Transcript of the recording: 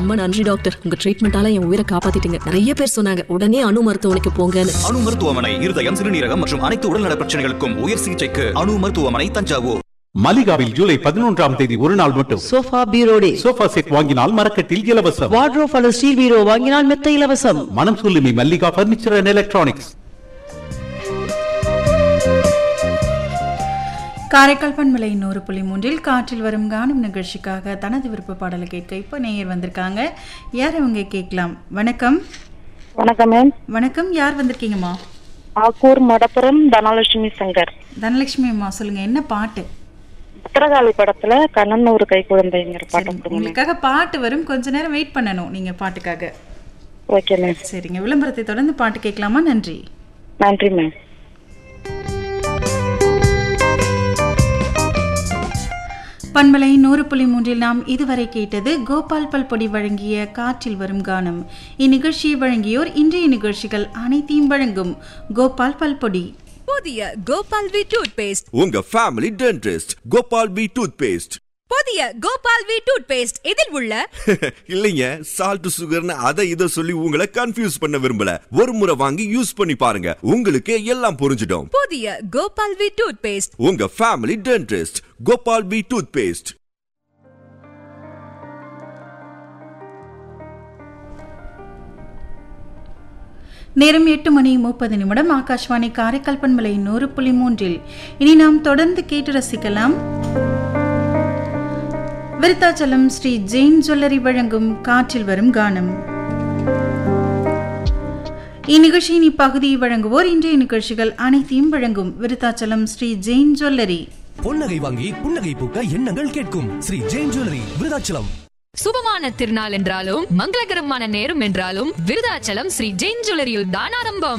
ரொம்ப நன்றி டாக்டர் உங்க ட்ரீட்மெண்டால என் உயிரை காப்பாத்திட்டீங்க நிறைய பேர் சொன்னாங்க உடனே அணு மருத்துவமனைக்கு போங்கன்னு அணு மருத்துவமனை இருதயம் சிறுநீரகம் மற்றும் அனைத்து உடல்நல பிரச்சனைகளுக்கும் உயர் சிகிச்சைக்கு அணு மருத்துவமனை தஞ்சாவூர் மலிகாவில் ஜூலை பதினொன்றாம் தேதி ஒரு நாள் மட்டும் sofa bureau day sofa set வாங்கினால் மரக்கட்டில் இலவசம் வார்ட்ரோப் அல்லது ஸ்டீல் பீரோ வாங்கினால் மெத்த இலவசம் மனம் சொல்லுமி Mallika furniture and electronics Karaikal பண்பலை நூறு புள்ளி மூன்றில் காற்றில் வரும் காணும் நிகழ்ச்சிக்காக தனது விருப்ப பாடலை கேட்க இப்போ நேயர் வந்திருக்காங்க யார் அவங்க கேட்கலாம் வணக்கம் வணக்கம் மேம் வணக்கம் யார் வந்திருக்கீங்கம்மா ஆக்கூர் மடப்புரம் தனலட்சுமி சங்கர் தனலட்சுமி அம்மா சொல்லுங்க என்ன பாட்டு உத்தரகாளி படத்துல கண்ணன் ஒரு கை குழந்தைங்கிற பாட்டு கொடுங்க உங்களுக்காக பாட்டு வரும் கொஞ்ச நேரம் வெயிட் பண்ணணும் நீங்க பாட்டுக்காக ஓகே மேம் சரிங்க விளம்பரத்தை தொடர்ந்து பாட்டு கேட்கலாமா நன்றி நன்றி மேம் பண்பலை நூறு புள்ளி மூன்றில் நாம் இதுவரை கேட்டது கோபால் பல்பொடி வழங்கிய காற்றில் வரும் கானம் இந்நிகழ்ச்சியை வழங்கியோர் இன்றைய நிகழ்ச்சிகள் அனைத்தையும் வழங்கும் கோபால் பல்பொடி புதிய கோபால் வி டூத் பேஸ்ட் உங்க family dentist Gopal B toothpaste புதிய கோபால் வி டூத் பேஸ்ட் இதில் உள்ள இல்லைங்க சால்ட் சுகர்னு அதை இதை சொல்லி உங்களை கன்ஃபியூஸ் பண்ண விரும்பல ஒரு முறை வாங்கி யூஸ் பண்ணி பாருங்க உங்களுக்கு எல்லாம் புரிஞ்சிடும் புதிய கோபால் வி டூத் பேஸ்ட் உங்க family dentist Gopal B toothpaste நேரம் எட்டு மணி முப்பது நிமிடம் ஆகாஷ்வாணி காரைக்கால் பண்பலை நூறு புள்ளி மூன்றில் இனி நாம் தொடர்ந்து கேட்டு ரசிக்கலாம் விருத்தாச்சலம் ஸ்ரீ ஜெயின் ஜுவல்லரி வழங்கும் காற்றில் வரும் கானம் இந்நிகழ்ச்சியின் இப்பகுதியை வழங்குவோர் இன்றைய நிகழ்ச்சிகள் அனைத்தையும் வழங்கும் விருத்தாச்சலம் ஸ்ரீ ஜெயின் ஜுவல்லரி பொன்னகை வாங்கி புன்னகை பூக்க எண்ணங்கள் கேட்கும் ஸ்ரீ ஜெயின் ஜுவல்லரி விருதாச்சலம் சுபமான திருநாள் என்றாலும் மங்களகரமான நேரம் என்றாலும் விருதாச்சலம் ஸ்ரீ ஜெயின் ஜுவல்லரியில் தான் ஆரம்பம்